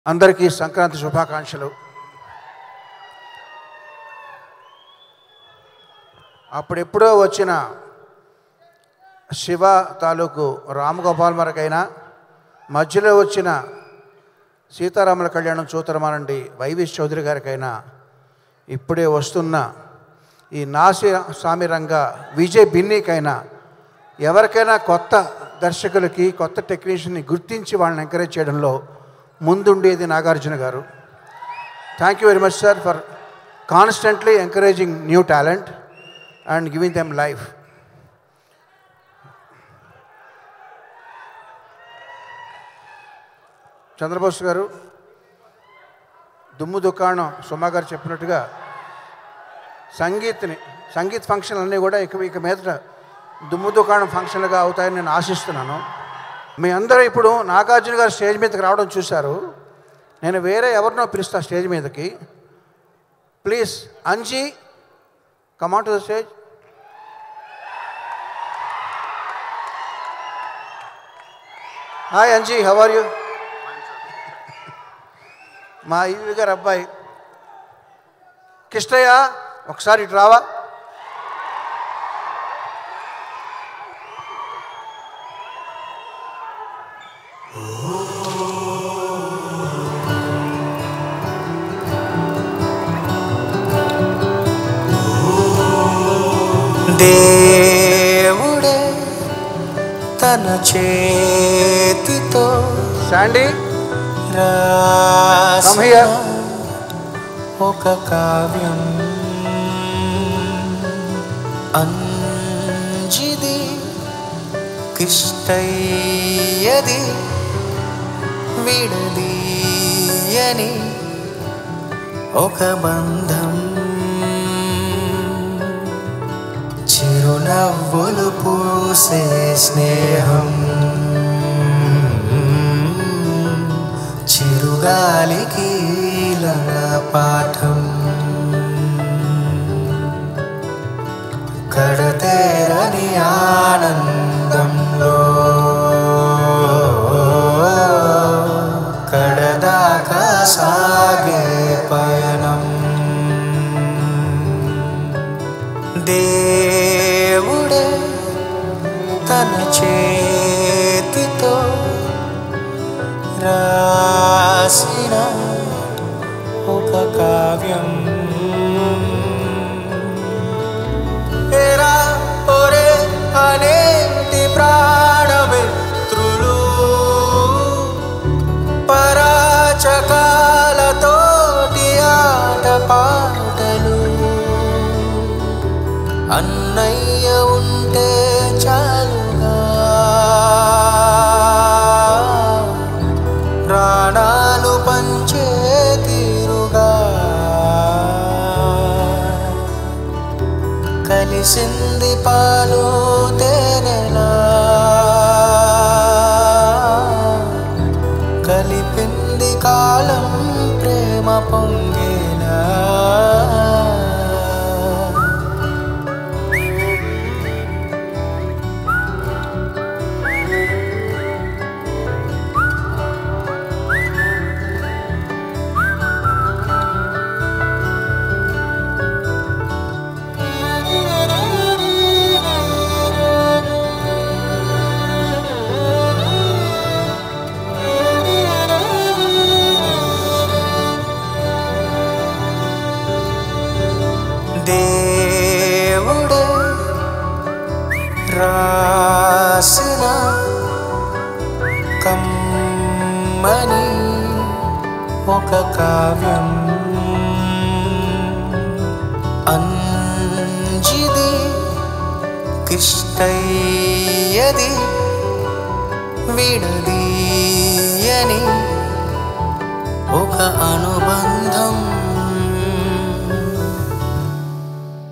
అందరికీ సంక్రాంతి శుభాకాంక్షలు అప్పుడెప్పుడో వచ్చిన శివ తాలూకు రామగోపాల్ మరకైనా మధ్యలో వచ్చిన సీతారాముల కళ్యాణం చూతరమానండి వైవిఎస్ చౌదరి గారికైనా ఇప్పుడే వస్తున్న ఈ నాసి స్వామి రంగ విజయ్ బిన్నీకైనా ఎవరికైనా కొత్త దర్శకులకి కొత్త టెక్నీషియన్ని గుర్తించి వాళ్ళని ఎంకరేజ్ చేయడంలో ముందుండేది Nagarjuna garu thank you very much sir for constantly encouraging new talent and giving them life Chandrabose garu దుమ్ము దుకాణం సుమా గారు చెప్పినట్టుగా సంగీత్ని సంగీత్ ఫంక్షన్లు అన్నీ కూడా ఇక ఇక మీదట దుమ్ము దుకాణం ఫంక్షన్లుగా అవుతాయని నేను ఆశిస్తున్నాను మీ అందరూ ఇప్పుడు నాగార్జున గారు స్టేజ్ మీదకి రావడం చూశారు నేను వేరే ఎవరినో పిలుస్తా స్టేజ్ మీదకి please Anji come on to the stage hi Anji how are you మా ఈవి గారు అబ్బాయి కిష్టయ్య ఒకసారి ఇటు రావా దేవుడే తన చేతితో శాండీ రాసిన Come here. ఒక కావ్యం అంజిది కిష్టయ్యది విడదీయని ఒక బంధం చిరునవ్వులు పూసే స్నేహం చిరుగాలికి పాఠం కడతేరని ఆనందంలో కడదాకా సాగే పయనం దేవుడే తన చేతితో రాసిన ఒక కావ్యం ఎరా ఒరే అనేటి ప్రాణమిత్రులు పరాచకాలతోటి ఆట పాటలు అన్నయ్య ఉంటే చాలుగా ప్రాణాలు పంచే తీరుగా కలిసింది పాలు తేనెలా కలిపింది కాలం ప్రేమ పొంగేలా దేవుడే రాసిన కమ్మని ఒక కావ్యం అంజిది కిష్టయ్యది విడదీయని ఒక అనుబంధం